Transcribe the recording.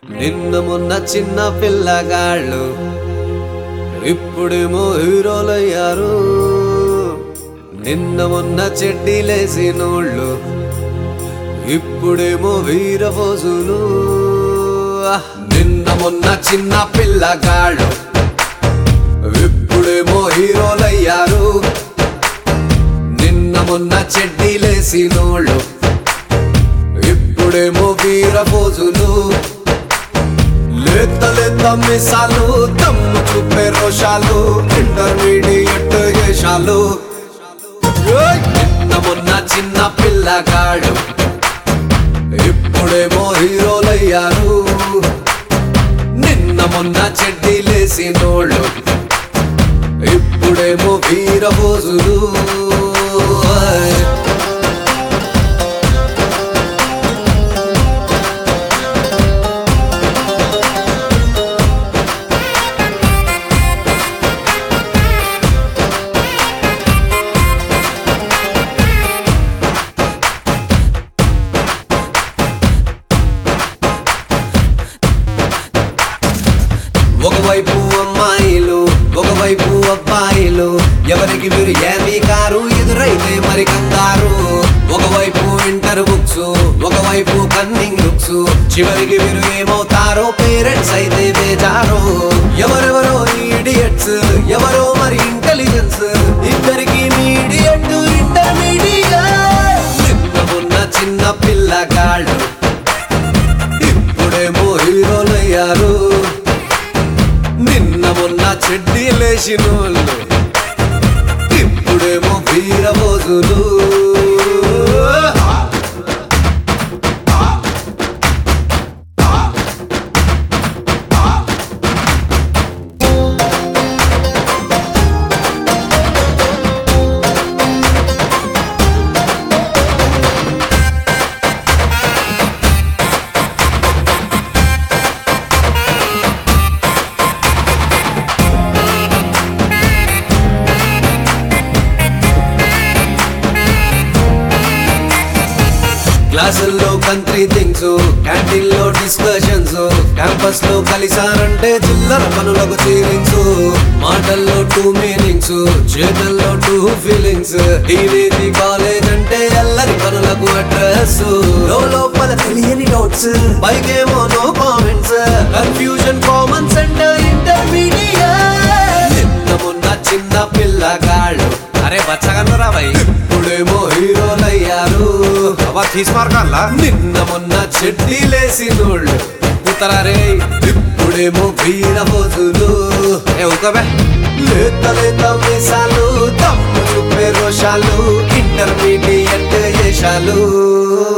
నిన్న మొన్న చిన్న పిల్లగాళ్ళు ఇప్పుడేమో హీరోలయ్యారు నిన్న మొన్న చెడ్డీలేసినోళ్ళు ఇప్పుడేమో వీరపోజులు నిన్న మొన్న చిన్న పిల్లగాళ్ళు ఇప్పుడేమో హీరోలయ్యారు నిన్న మొన్న చెడ్డీలేసినోళ్ళు ఇప్పుడేమో వీరపోజులు లేత లేత మిసాలు దమ్ము చూపే రోషాలు ఇంటర్మీడియట్ వేషాలు ఏయ్! నిన్న మొన్న చిన్న పిల్లగాడు ఇప్పుడేమో హీరోలయ్యారు నిన్న మొన్న చెడ్డీలేసినోళ్ళు ఇప్పుడేమో వీరబోజులు ఏయ్! ఒకవైపు అమ్మాయిలు ఒకవైపు అబ్బాయిలు ఎవరికి మీరు ఏమీ కారు ఎదురైతే మరి కంగారు ఒకవైపు ఇంటర్ బుక్స్ ఒకవైపు కన్నింగ్ బుక్స్ చివరికి మీరు ఏమవుతారో పేరెంట్స్ అయితే బేజారు ఎవరెవరో ఇడియట్స్ ఎవరో మరి ఇంటెలిజెన్స్ ఇద్దరికి మీడియట్ ఇంటర్మీడియట్ నిన్న మొన్న చిన్న పిల్లగాళ్ళు ఇప్పుడేమో హీరోలయ్యారు నిన్న మొన్న చెడ్డీ లేచినోళ్ళు ఇప్పుడేమో వీరబోజులు క్లాసుల్లో కంట్రీ థింగ్స్ క్యాంటీన్ లో డిస్కషన్స్ క్యాంపస్ లో కలిసారంటే చిల్లర పనులకు చీలింగ్స్ మాటల్లో టూ మీనింగ్స్ చేతల్లో టూ ఫీలింగ్స్ టీవీ కాలేజ్ అంటే ఎల్లరి పనులకు అడ్రస్ లోపల తెలియని నోట్స్ పైకేమో no comments confusion common centre intermediate నిన్న మొన్న చిన్న పిల్లగాళ్ళు అరే బచ్చగన్నరా భయ్ ఇప్పుడేమో హీరోలయ్యారు అబ్బా తీసి మార్కాలా నిన్న మొన్న చెడ్డీ లేసినోళ్ళు ఉత్తరారే ఇప్పుడేమో వీరబోతులు ఏ ఊకబే లేత లేత మీసాలు తమ్ము చూపే రోషాలు ఇంటర్మీడియట్ వేషాలు